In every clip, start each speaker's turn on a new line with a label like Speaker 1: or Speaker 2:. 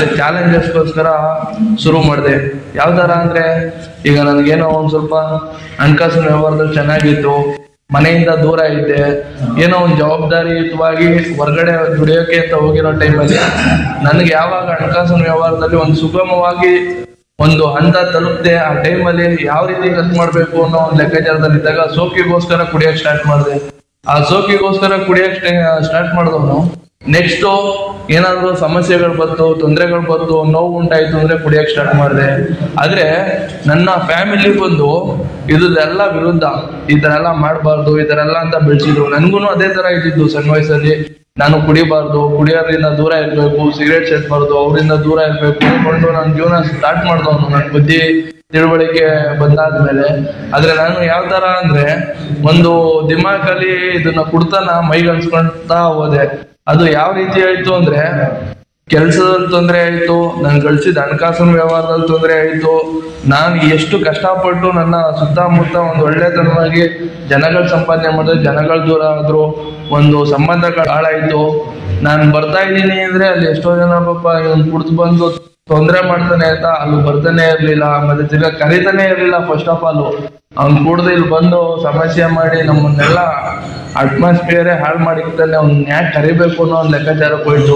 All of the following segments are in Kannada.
Speaker 1: ಅದೇ ಚಾಲೆಂಜಸ್ಗೋಸ್ಕರ ಶುರು ಮಾಡಿದೆ ಯಾವ ತರ ಅಂದ್ರೆ ಈಗ ನನಗೇನೋ ಒಂದ್ ಸ್ವಲ್ಪ ಹಣಕಾಸಿನ ವ್ಯವಹಾರದಲ್ಲಿ ಚೆನ್ನಾಗಿತ್ತು ಮನೆಯಿಂದ ದೂರ ಇದ್ದೆ ಏನೋ ಒಂದು ಜವಾಬ್ದಾರಿಯುತವಾಗಿ ಹೊರಗಡೆ ದುಡಿಯೋಕೆ ಅಂತ ಹೋಗಿರೋ ಟೈಮಲ್ಲಿ ನನಗೆ ಯಾವಾಗ ಹಣಕಾಸಿನ ವ್ಯವಹಾರದಲ್ಲಿ ಒಂದು ಸುಗಮವಾಗಿ ಒಂದು ಹಂತ ತಲುಪದೆ ಆ ಟೈಮಲ್ಲಿ ಯಾವ ರೀತಿ ಖರ್ಚು ಮಾಡ್ಬೇಕು ಅನ್ನೋ ಒಂದು ಲೆಕ್ಕಾಚಾರದಲ್ಲಿ ಇದ್ದಾಗ ಸೋಕಿಗೋಸ್ಕರ ಕುಡಿಯಕ್ ಸ್ಟಾರ್ಟ್ ಮಾಡಿದೆ ಆ ಸೋಕಿಗೋಸ್ಕರ ಕುಡಿಯಕ್ ಸ್ಟಾರ್ಟ್ ಮಾಡಿದವನು ನೆಕ್ಸ್ಟ್ ಏನಾದ್ರು ಸಮಸ್ಯೆಗಳು ಬಂತು ತೊಂದರೆಗಳು ಬಂತು ನೋವು ಉಂಟಾಯ್ತು ಅಂದ್ರೆ ಕುಡಿಯಕ್ ಸ್ಟಾರ್ಟ್ ಮಾಡಿದೆ ಆದ್ರೆ ನನ್ನ ಫ್ಯಾಮಿಲಿ ಬಂದು ಇದೆಲ್ಲ ವಿರುದ್ಧ ಈ ತರ ಎಲ್ಲ ಮಾಡಬಾರ್ದು ಈ ತರ ಎಲ್ಲ ಅಂತ ಬೆಳೆಸಿದ್ರು ನನ್ಗೂ ಅದೇ ತರ ಇದ್ದಿದ್ದು ಸಣ್ಣ ವಯಸ್ಸಲ್ಲಿ ನಾನು ಕುಡಿಬಾರ್ದು ಕುಡಿಯೋದ್ರಿಂದ ದೂರ ಇರ್ಬೇಕು ಸಿಗರೇಟ್ ಸೇರ್ಬಾರ್ದು ಅವರಿಂದ ದೂರ ಇರ್ಬೇಕು ಅನ್ಕೊಂಡು ನನ್ನ ಜೀವನ ಸ್ಟಾರ್ಟ್ ಮಾಡ್ದವನು ನನ್ನ ಬುದ್ಧಿ ತಿಳುವಳಿಕೆ ಬಂದಾದ್ಮೇಲೆ ಆದ್ರೆ ನಾನು ಯಾವ ತರ ಅಂದ್ರೆ ಒಂದು ದಿಮಾಕಲ್ಲಿ ಇದನ್ನ ಕುಡ್ತಾನ ಮೈಗೆ ಅನ್ಸ್ಕೊಂತಾ ಹೋದೆ ಅದು ಯಾವ ರೀತಿ ಆಯ್ತು ಅಂದ್ರೆ ಕೆಲಸದಲ್ಲಿ ತೊಂದರೆ ಆಯ್ತು ನಾನು ಗಳಿಸಿದ ಹಣಕಾಸಿನ ವ್ಯವಹಾರದಲ್ಲಿ ತೊಂದರೆ ಆಯ್ತು ನಾನು ಎಷ್ಟು ಕಷ್ಟಪಟ್ಟು ನನ್ನ ಸುತ್ತಮುತ್ತ ಒಂದು ಒಳ್ಳೆತನವಾಗಿ ಜನಗಳ ಸಂಪಾದನೆ ಮಾಡಿದ್ರೆ ಜನಗಳ ದೂರ ಆದ್ರು ಒಂದು ಸಂಬಂಧಗಳು ಹಾಳಾಯ್ತು ನಾನು ಬರ್ತಾ ಇದ್ದೀನಿ ಅಂದ್ರೆ ಅಲ್ಲಿ ಎಷ್ಟೋ ಜನ ಪಾಪ ಇವನ್ ಕುಡ್ದು ಬಂದು ತೊಂದರೆ ಮಾಡ್ತಾನೆ ಅಂತ ಅಲ್ಲಿ ಬರ್ತಾನೆ ಇರ್ಲಿಲ್ಲ ಮತ್ತೆ ತಿರ್ಗಾ ಕರಿತಾನೆ ಇರ್ಲಿಲ್ಲ ಫಸ್ಟ್ ಆಫ್ ಆಲ್ ಅವ್ನ್ ಕುಡ್ದು ಇಲ್ಲಿ ಬಂದು ಸಮಸ್ಯೆ ಮಾಡಿ ನಮ್ಮನ್ನೆಲ್ಲ ಅಟ್ಮಾಸ್ಫಿಯರೇ ಹಾಳು ಮಾಡಿರ್ತಾನೆ ಅವ್ನ ಯಾಕೆ ಕರಿಬೇಕು ಅನ್ನೋ ಒಂದು ಲೆಕ್ಕಾಚಾರಕ್ಕೆ ಹೋಯ್ತು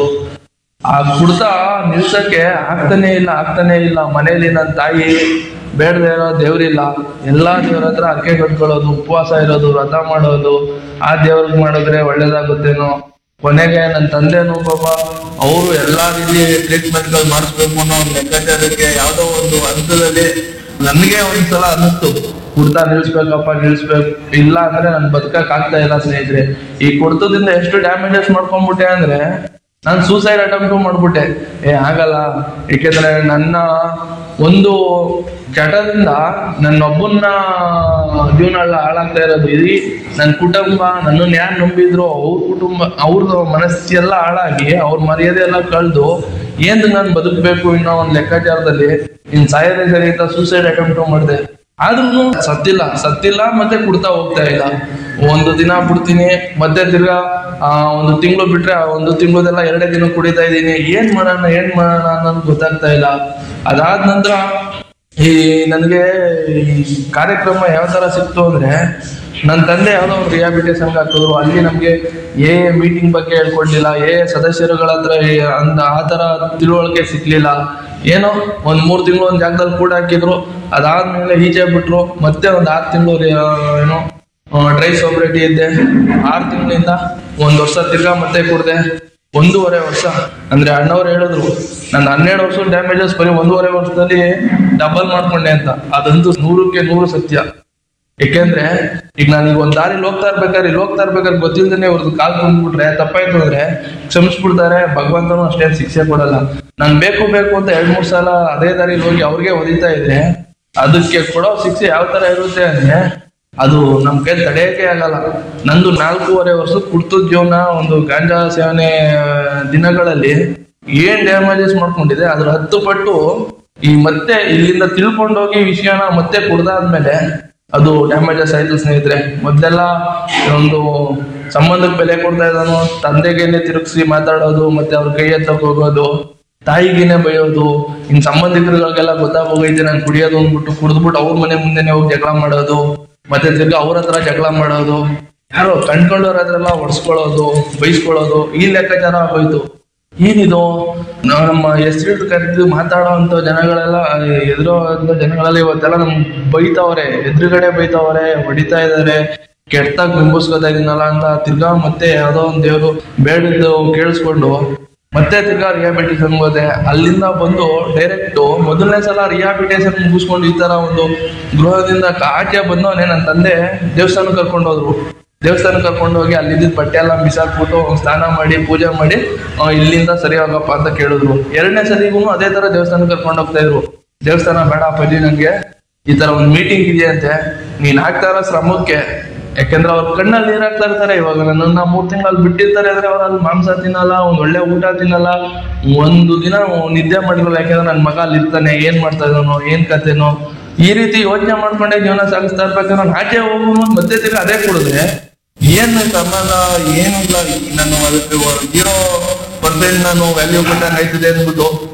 Speaker 1: ಆ ಕುಡ್ತ ನಿಲ್ಸಕ್ಕೆ ಆಗ್ತಾನೆ ಇಲ್ಲ ಆಗ್ತಾನೆ ಇಲ್ಲ ಮನೇಲಿ ನನ್ನ ತಾಯಿ ಬೇಡದೇ ಇರೋ ದೇವ್ರಿಲ್ಲ ಎಲ್ಲಾ ದೇವ್ರ ಹತ್ರ ಅರ್ಕೆ ಕಟ್ಕೊಳ್ಳೋದು ಉಪವಾಸ ಇರೋದು ವ್ರತ ಮಾಡೋದು ಆ ದೇವ್ರಿಗೆ ಮಾಡಿದ್ರೆ ಒಳ್ಳೇದಾಗುತ್ತೇನೋ ಕೊನೆಗೆ ನನ್ನ ತಂದೆನೂ ಪಾಪ ಅವರು ಎಲ್ಲಾ ರೀತಿ ಟ್ರೀಟ್ಮೆಂಟ್ಗಳು ಮಾಡಿಸ್ಬೇಕು ಅನ್ನೋ ಒಂದು ಲೆಕ್ಕಾಚಾರಕ್ಕೆ ಯಾವ್ದೋ ಒಂದು ಹಂತದಲ್ಲಿ ನನಗೆ ಒಂದ್ಸಲ ಅನ್ನಿಸ್ತು ಕುಡ್ತಾ ನಿಲ್ಸ್ಬೇಕಪ್ಪ ನಿಲ್ಸ್ಬೇಕು ಇಲ್ಲ ಅಂದ್ರೆ ನನ್ ಬದುಕಕ್ ಆಗ್ತಾ ಇಲ್ಲ ಸ್ನೇಹಿತರೆ ಈ ಕುಡ್ತದಿಂದ ಎಷ್ಟು ಡ್ಯಾಮೇಜಸ್ ಮಾಡ್ಕೊಂಡ್ಬಿಟ್ಟೆ ಅಂದ್ರೆ ನಾನು ಸೂಸೈಡ್ ಅಟೆಂಪ್ಟ್ ಮಾಡ್ಬಿಟ್ಟೆ ಏ ಆಗಲ್ಲ ಏಕೆಂದ್ರೆ ನನ್ನ ಒಂದು ಚಟದಿಂದ ನನ್ನೊಬ್ಬನ್ನ ಜೀವನ ಎಲ್ಲ ಹಾಳಾಗ್ತಾ ಇರೋದು ಇಡೀ ನನ್ನ ಕುಟುಂಬ ನನ್ನನ್ನು ಯಾರು ನಂಬಿದ್ರು ಅವ್ರ ಕುಟುಂಬ ಅವ್ರದ್ದು ಮನಸ್ಸೆಲ್ಲ ಹಾಳಾಗಿ ಅವ್ರ ಮರ್ಯಾದೆ ಎಲ್ಲ ಕಳೆದು ಏನ್ ನಾನು ಬದುಕಬೇಕು ಅನ್ನೋ ಒಂದು ಲೆಕ್ಕಾಚಾರದಲ್ಲಿ ಇನ್ ಸಾಯದೆ ಸರಿ ಅಂತ ಸೂಸೈಡ್ ಅಟೆಂಪ್ಟ್ ಮಾಡಿದೆ ಆದ್ರೂ ಸತ್ತಿಲ್ಲ ಸತ್ತಿಲ್ಲ ಮತ್ತೆ ಕುಡ್ತಾ ಹೋಗ್ತಾ ಇಲ್ಲ ಒಂದು ದಿನ ಬಿಡ್ತೀನಿ ಮತ್ತೆ ತಿರ್ಗಾ ಆ, ಒಂದು ತಿಂಗಳು ಬಿಟ್ರೆ ಆ ಒಂದು ತಿಂಗಳದೆಲ್ಲ ಎರಡೇ ದಿನ ಕುಡಿತಾ ಇದ್ದೀನಿ ಏನ್ ಮಾಡೋಣ ಏನ್ ಮಾಡೋಣ ಅನ್ನೋದು ಗೊತ್ತಾಗ್ತಾ ಇಲ್ಲ ಅದಾದ ನಂತರ ಈ ನನಗೆ ಈ ಕಾರ್ಯಕ್ರಮ ಯಾವ ತರ ಸಿಕ್ತು ಅಂದ್ರೆ ನನ್ನ ತಂದೆ ಯಾವ್ದೋ ಒಂದು ರಿಹಾಬಿಲಿಟೇಷನ್ ಹಾಕಿದ್ರು ಅಲ್ಲಿ ನಮ್ಗೆ ಏ ಮೀಟಿಂಗ್ ಬಗ್ಗೆ ಹೇಳ್ಕೊಡ್ಲಿಲ್ಲ ಏ ಸದಸ್ಯರುಗಳ ಹತ್ರ ಈ- ಅಂತ ಆ ತರ ತಿಳುವಳಿಕೆ ಸಿಕ್ಲಿಲ್ಲ ಏನೋ ಒಂದ್ ಮೂರ್ ತಿಂಗಳು ಒಂದ್ ಜಾಗದಲ್ಲಿ ಕೂಡ ಹಾಕಿದ್ರು ಅದಾದ್ಮೇಲೆ ಈಚೆ ಬಿಟ್ರು ಮತ್ತೆ ಒಂದ್ ಆರ್ ತಿಂಗಳು ಏನೋ ಡ್ರೈ ಸೋಬ್ರಿಟಿ ಇದ್ದೆ ಆರ್ ತಿಂಗಳಿಂದ ಒಂದ್ ವರ್ಷ ತಿರ್ಗಾ ಮತ್ತೆ ಕುಡ್ದೆ ಒಂದೂವರೆ ವರ್ಷ ಅಂದ್ರೆ ಅಣ್ಣವ್ರು ಹೇಳಿದ್ರು ನನ್ನ ಹನ್ನೆರಡು ವರ್ಷ ಡ್ಯಾಮೇಜಸ್ ಬರೀ ಒಂದೂವರೆ ವರ್ಷದಲ್ಲಿ ಡಬಲ್ ಮಾಡ್ಕೊಂಡೆ ಅಂತ ಅದಂತೂ ನೂರಕ್ಕೆ ನೂರು ಸತ್ಯ ಯಾಕೆಂದ್ರೆ ಈಗ ನಾನು ಈಗ ಒಂದ್ ದಾರಿಲಿ ಹೋಗ್ತಾ ಇರ್ಬೇಕಾದ್ರೆ ಇಲ್ಲಿ ಹೋಗ್ತಾ ಇರ್ಬೇಕಾದ್ರೆ ಗೊತ್ತಿಲ್ದೇನೆ ಇವ್ರದ್ದು ಕಾಲ್ ಕುಂದ್ಬಿಟ್ರೆ ತಪ್ಪಾಯ್ತು ಅಂದ್ರೆ ಕ್ಷಮಿಸ್ಬಿಡ್ತಾರೆ ಭಗವಂತನು ಅಷ್ಟೇ ಶಿಕ್ಷೆ ಕೊಡಲ್ಲ ನಾನ್ ಬೇಕು ಬೇಕು ಅಂತ ಎರಡ್ ಮೂರ್ ಸಲ ಅದೇ ದಾರಿಲಿ ಹೋಗಿ ಅವ್ರಿಗೆ ಒದಿತಾ ಇದ್ರೆ ಅದಕ್ಕೆ ಕೊಡೋ ಶಿಕ್ಷೆ ಯಾವ ತರ ಇರುತ್ತೆ ಅಂದ್ರೆ ಅದು ನಮ್ ಕೈ ತಡೆಯಕ್ಕೆ ಆಗಲ್ಲ ನಂದು ನಾಲ್ಕೂವರೆ ವರ್ಷ ಕುಡ್ತದ ಜೀವನ ಒಂದು ಗಾಂಜಾ ಸೇವನೆ ಆ, ದಿನಗಳಲ್ಲಿ ಏನ್ ಡ್ಯಾಮೇಜಸ್ ಮಾಡ್ಕೊಂಡಿದೆ ಅದ್ರ ಹತ್ತು ಪಟ್ಟು ಈ ಮತ್ತೆ ಇಲ್ಲಿಂದ ತಿಳ್ಕೊಂಡೋಗಿ ವಿಷಯನ ಮತ್ತೆ ಕುಡ್ದಾದ್ಮೇಲೆ ಅದು ಡ್ಯಾಮೇಜಸ್ ಆಯ್ತು ಸ್ನೇಹಿತರೆ ಮೊದ್ಲೆಲ್ಲ ಒಂದು ಸಂಬಂಧಕ್ಕೆ ಬೆಲೆ ಕೊಡ್ತಾ ಇದ್ದಾನು ತಂದೆಗೇನೆ ತಿರುಗಿಸಿ ಮಾತಾಡೋದು ಮತ್ತೆ ಅವ್ರ ಕೈ ಎತ್ತಕ್ ಹೋಗೋದು ತಾಯಿಗೇನೆ ಬೈಯೋದು ಇನ್ ಸಂಬಂಧಿಕರಿಗೆಲ್ಲ ಗೊತ್ತಾಗೋಗೈತೆ ನಾನು ಕುಡಿಯೋದು ಅಂದ್ಬಿಟ್ಟು ಕುಡಿದ್ಬಿಟ್ಟು ಅವ್ರ ಮನೆ ಮುಂದೆನೆ ಹೋಗಿ ಜಗಳ ಮಾಡೋದು ಮತ್ತೆ ತಿರ್ಗಾ ಅವ್ರ ಹತ್ರ ಜಗಳ ಮಾಡೋದು ಯಾರೋ ಕಂಡ್ಕೊಂಡವ್ರ ಹತ್ರ ಹೊಡ್ಸ್ಕೊಳ್ಳೋದು ಬೈಸ್ಕೊಳ್ಳೋದು ಈ ಲೆಕ್ಕಾಚಾರ ಆಗೋಯ್ತು ಏನಿದು ನಾವ್ ನಮ್ಮ ಹೆಸರಿಟ್ಟು ಕರೆದು ಮಾತಾಡೋ ಅಂತ ಜನಗಳೆಲ್ಲ ಎದುರೋ ಜನಗಳೆಲ್ಲ ಇವತ್ತೆಲ್ಲ ನಮ್ ಬೈತಾವ್ರೆ ಎದುರುಗಡೆ ಬೈತಾವ್ರೆ ಹೊಡಿತಾ ಇದಾರೆ ಕೆಟ್ಟಾಗ್ ಬಿಂಬಿಸ್ಕೊತಾ ಇದೀನಲ್ಲ ಅಂತ ತಿರ್ಗಾ ಮತ್ತೆ ಯಾವ್ದೋ ಒಂದ್ ದೇವ್ರು ಬೇಡದ್ದು ಕೇಳಿಸ್ಕೊಂಡು ಮತ್ತೆ ತಿರ್ಗಾ ರಿಹಾಬಿಲಿಟೇಷನ್ ಹೋದೆ ಅಲ್ಲಿಂದ ಬಂದು ಡೈರೆಕ್ಟ್ ಮೊದಲನೇ ಸಲ ರಿಹಾಬಿಲಿಟೇಷನ್ ಮುಗಿಸ್ಕೊಂಡು ಈ ತರ ಒಂದು ಗೃಹದಿಂದ ಆಚೆ ಬಂದವನೇ ನನ್ನ ತಂದೆ ದೇವಸ್ಥಾನ ಕರ್ಕೊಂಡು ಹೋದ್ರು ದೇವಸ್ಥಾನ ಕರ್ಕೊಂಡು ಹೋಗಿ ಅಲ್ಲಿದ್ದ ಬಟ್ಟೆ ಎಲ್ಲ ಬಿಸಾಕ್ಬಿಟ್ಟು ಸ್ನಾನ ಮಾಡಿ ಪೂಜೆ ಮಾಡಿ ಆ, ಇಲ್ಲಿಂದ ಸರಿ ಹೋಗಪ್ಪ ಅಂತ ಕೇಳಿದ್ರು ಎರಡನೇ ಸರಿಗೂ ಅದೇ ತರ ದೇವಸ್ಥಾನ ಕರ್ಕೊಂಡು ಹೋಗ್ತಾ ಇದ್ರು ದೇವಸ್ಥಾನ ಬೇಡ ಅಪ್ಪಾಜಿ ನಂಗೆ ಈ ತರ ಒಂದು ಮೀಟಿಂಗ್ ಇದೆಯಂತೆ ನೀನ್ ಹಾಕ್ತಾ ಇರೋ ಶ್ರಮಕ್ಕೆ ಯಾಕಂದ್ರೆ ಅವ್ರ ಕಣ್ಣಲ್ಲಿ ನೀರ್ ಹಾಕ್ತಾ ಇರ್ತಾರೆ ಇವಾಗ ನನ್ನನ್ನ ಮೂರ್ ತಿಂಗಳಲ್ಲಿ ಬಿಟ್ಟಿರ್ತಾರೆ ಅಂದ್ರೆ ಅವ್ರ ಅಲ್ಲಿ ಮಾಂಸ ತಿನ್ನಲ್ಲ ಒಂದ್ ಒಳ್ಳೆ ಊಟ ತಿನ್ನಲ್ಲ ಒಂದು ದಿನ ನಿದ್ದೆ ಮಾಡಿರಲ್ಲ ಯಾಕಂದ್ರೆ ನನ್ ಮಗ ಅಲ್ಲಿ ಇರ್ತಾನೆ ಏನ್ ಮಾಡ್ತಾ ಇದ್ದಾನೋ ಏನ್ ಕತೆನೋ ಈ ರೀತಿ ಯೋಚನೆ ಮಾಡ್ಕೊಂಡೆ ಜೀವನ ಸಾಗಿಸ್ತಾ ಇರ್ಬೇಕಾದ್ರೆ ನಾನು ಆಚೆ ಹೋಗೋನು ಮತ್ತೆ ತಿರ್ಗಿ ಅದೇ ಕುಡಿದ್ರೆ ಏನು ಸಂಬಂಧ ಏನು ಇಲ್ಲ ನಾನು ಅದಕ್ಕೆ ಜೀರೋ ಪರ್ಸೆಂಟ್ ನಾನು ವ್ಯಾಲ್ಯೂ ಕೊಟ್ಟಂಗೆ ಆಯ್ತದೆ ಅಂದ್ಬಿಟ್ಟು